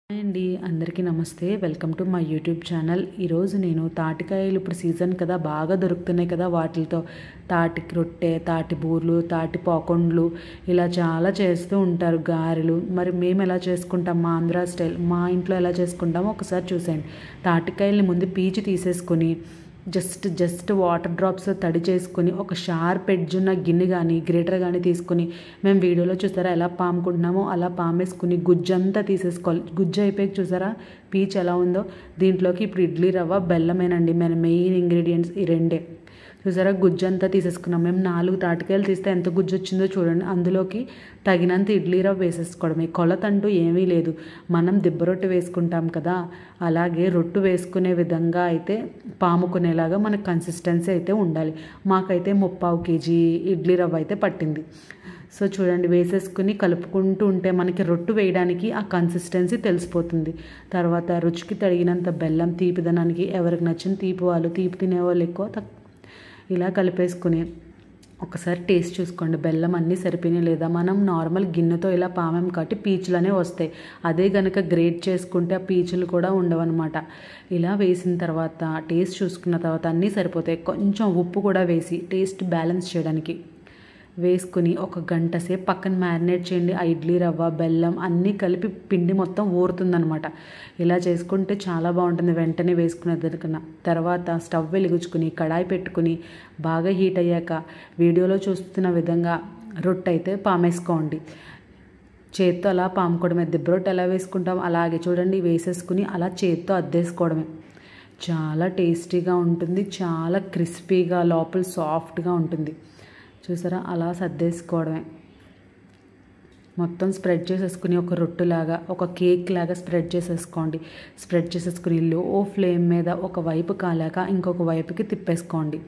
hi అండి అందరికీ నమస్తే welcome to my YouTube channel ఈరోజు నేను తాటికాయలు ఇప్పుడు సీజన్ కదా బాగా దొరుకుతున్నాయి కదా వాటితో తాటి రొట్టె తాటి బూర్లు తాటి పాకొండ్లు ఇలా చాలా చేస్తూ ఉంటారు గారెలు మరి మేము ఎలా చేసుకుంటాం మా ఆంధ్ర స్టైల్ మా ఇంట్లో ఎలా చేసుకుంటామో ఒకసారి చూసేయండి తాటికాయల్ని ముందు పీచి తీసేసుకొని జస్ట్ జస్ట్ వాటర్ డ్రాప్స్ తడి చేసుకుని ఒక షార్ప్ ఎడ్జ్ ఉన్న గిన్నె కానీ గ్రేటర్ కానీ తీసుకుని మేము వీడియోలో చూసారా ఎలా పాముకుంటున్నామో అలా పామేసుకుని గుజ్జంతా తీసేసుకోవాలి గుజ్జు అయిపోయి చూసారా పీచ్ ఎలా ఉందో దీంట్లోకి ఇప్పుడు ఇడ్లీ రవ్వ బెల్లమేనండి మన మెయిన్ ఇంగ్రీడియంట్స్ ఈ రెండే చూసారా గుజ్జు అంతా తీసేసుకున్నాం మేము నాలుగు తాటికాయలు తీస్తే ఎంత గుజ్జు వచ్చిందో చూడండి అందులోకి తగినంత ఇడ్లీ రవ్వ వేసేసుకోవడమే కొలత అంటూ ఏమీ లేదు మనం దిబ్బ రొట్టె వేసుకుంటాం కదా అలాగే రొట్టు వేసుకునే విధంగా అయితే పాముకునేలాగా మనకు కన్సిస్టెన్సీ అయితే ఉండాలి మాకైతే ముప్పావు కేజీ ఇడ్లీ రవ్వ అయితే పట్టింది సో చూడండి వేసేసుకుని కలుపుకుంటూ ఉంటే మనకి రొట్టు వేయడానికి ఆ కన్సిస్టెన్సీ తెలిసిపోతుంది తర్వాత రుచికి తగినంత బెల్లం తీపిదనానికి ఎవరికి నచ్చిన తీపి వాళ్ళు తీపి తినేవాళ్ళు ఎక్కువ తక్కువ ఇలా కలిపేసుకుని ఒకసారి టేస్ట్ చూసుకోండి బెల్లం అన్నీ సరిపోయినాయి లేదా మనం నార్మల్ గిన్నెతో ఇలా పామం కాబట్టి పీచులనే వస్తాయి అదే కనుక గ్రేట్ చేసుకుంటే ఆ పీచులు కూడా ఉండవన్నమాట ఇలా వేసిన తర్వాత టేస్ట్ చూసుకున్న తర్వాత అన్నీ సరిపోతాయి కొంచెం ఉప్పు కూడా వేసి టేస్ట్ బ్యాలెన్స్ చేయడానికి వేసుకుని ఒక గంట సేపు పక్కన మ్యారినేట్ చేయండి ఆ ఇడ్లీ రవ్వ బెల్లం అన్నీ కలిపి పిండి మొత్తం ఊరుతుందనమాట ఇలా చేసుకుంటే చాలా బాగుంటుంది వెంటనే వేసుకునేదానికన్నా తర్వాత స్టవ్ వెలిగించుకుని కడాయి పెట్టుకుని బాగా హీట్ అయ్యాక వీడియోలో చూస్తున్న విధంగా రొట్టె అయితే పామేసుకోండి చేత్తో అలా పాముకోవడమే దిబ్బరొట్టు ఎలా వేసుకుంటాం అలాగే చూడండి వేసేసుకుని అలా చేత్తో అద్దేసుకోవడమే చాలా టేస్టీగా ఉంటుంది చాలా క్రిస్పీగా లోపల సాఫ్ట్గా ఉంటుంది చూసారా అలా సర్దేసుకోవడమే మొత్తం స్ప్రెడ్ చేసేసుకుని ఒక రొట్టులాగా ఒక కేక్ లాగా స్ప్రెడ్ చేసేసుకోండి స్ప్రెడ్ చేసేసుకుని లో ఫ్లేమ్ మీద ఒక వైపు కాలాక ఇంకొక వైపుకి తిప్పేసుకోండి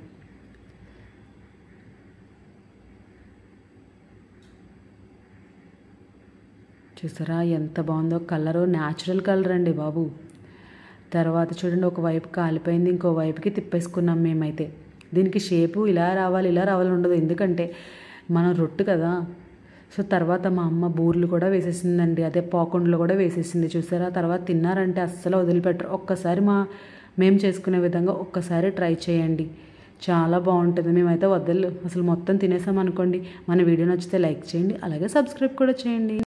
చూసారా ఎంత బాగుందో కలరు న్యాచురల్ కలర్ అండి బాబు తర్వాత చూడండి ఒక వైపు కాలిపోయింది ఇంకో వైపుకి తిప్పేసుకున్నాం మేమైతే దీనికి షేపు ఇలా రావాలి ఇలా రావాలి ఉండదు ఎందుకంటే మనం రొట్టు కదా సో తర్వాత మా అమ్మ బూర్లు కూడా వేసేసిందండి అదే పాకుండలు కూడా వేసేసింది చూసారా తర్వాత తిన్నారంటే అస్సలు వదిలిపెట్టరు ఒక్కసారి మా మేము చేసుకునే విధంగా ఒక్కసారి ట్రై చేయండి చాలా బాగుంటుంది మేమైతే వద్దలు అసలు మొత్తం తినేసాం అనుకోండి మన వీడియో నచ్చితే లైక్ చేయండి అలాగే సబ్స్క్రైబ్ కూడా చేయండి